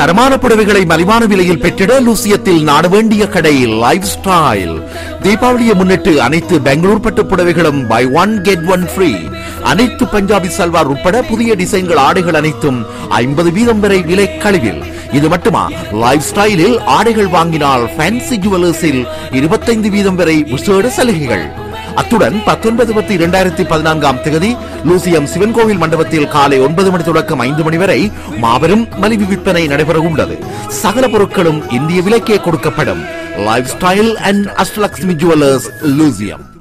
தரமான புடவைகளை மலிவான விலையில் பெற்றிட லூசியத்தில் நாட வேண்டிய கடை லைஃப் ஸ்டைல் தீபாவளியை முன்னிட்டு அனைத்து பெங்களூர் பட்டு புடவைகளும் buy one get one free அனைத்து பஞ்சாபி சல்வார் உட்பட புதிய டிசைன்கள் ஆடைகள் அனைத்தும் ஐம்பது வீதம் வரை விலை கழிவில் இது மட்டுமா லைஃப் ஸ்டைலில் ஆடைகள் வாங்கினால் ஃபேன்சி ஜுவல்லர்ஸில் இருபத்தைந்து வீதம் வரை விசேட சலுகைகள் அத்துடன் பத்தொன்பது பத்து இரண்டாயிரத்தி பதினான்காம் தேதி லூசியம் சிவன் கோவில் மண்டபத்தில் காலை ஒன்பது மணி தொடக்கம் ஐந்து மணி வரை மாபெரும் மலிவு விற்பனை நடைபெற உள்ளது சகல பொருட்களும் இந்திய விலைக்கே கொடுக்கப்படும் life style and Ashtalakshmi jewellers லூசியம்